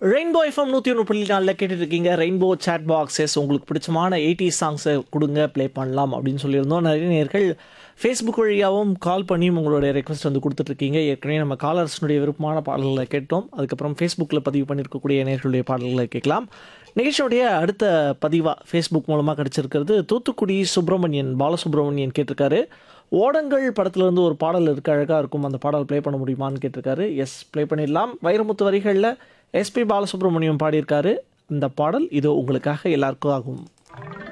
rainbow FM நூற்றி ஒன்று புள்ளி நாலில் கேட்டுட்டு இருக்கீங்க ரெயின்போ சேட் பாக்ஸஸ் உங்களுக்கு பிடிச்சமான எயிட்டி சாங்ஸை கொடுங்க ப்ளே பண்ணலாம் அப்படின்னு சொல்லியிருந்தோம் நிறைய நேர்கள் ஃபேஸ்புக் வழியாகவும் கால் பண்ணியும் உங்களுடைய ரெக்வஸ்ட் வந்து கொடுத்துட்ருக்கீங்க ஏற்கனவே நம்ம காலர்ஸ்னுடைய விருப்பமான பாடல்களை கேட்டோம் அதுக்கப்புறம் ஃபேஸ்புக்கில் பதிவு பண்ணியிருக்கக்கூடிய நேர்களுடைய பாடல்களை கேட்கலாம் நிகழ்ச்சியுடைய அடுத்த பதிவாக ஃபேஸ்புக் மூலமாக கிடச்சிருக்கிறது தூத்துக்குடி சுப்பிரமணியன் பாலசுப்ரமணியன் கேட்டிருக்காரு ஓடங்கள் படத்துலேருந்து ஒரு பாடல் இருக்கு அழகாக இருக்கும் அந்த பாடல் ப்ளே பண்ண முடியுமான்னு கேட்டிருக்காரு எஸ் ப்ளே பண்ணிடலாம் வைரமுத்து வரிகளில் எஸ்பி பாலசுப்ரமணியம் பாடியிருக்காரு இந்த பாடல் இது உங்களுக்காக எல்லாருக்கும் ஆகும்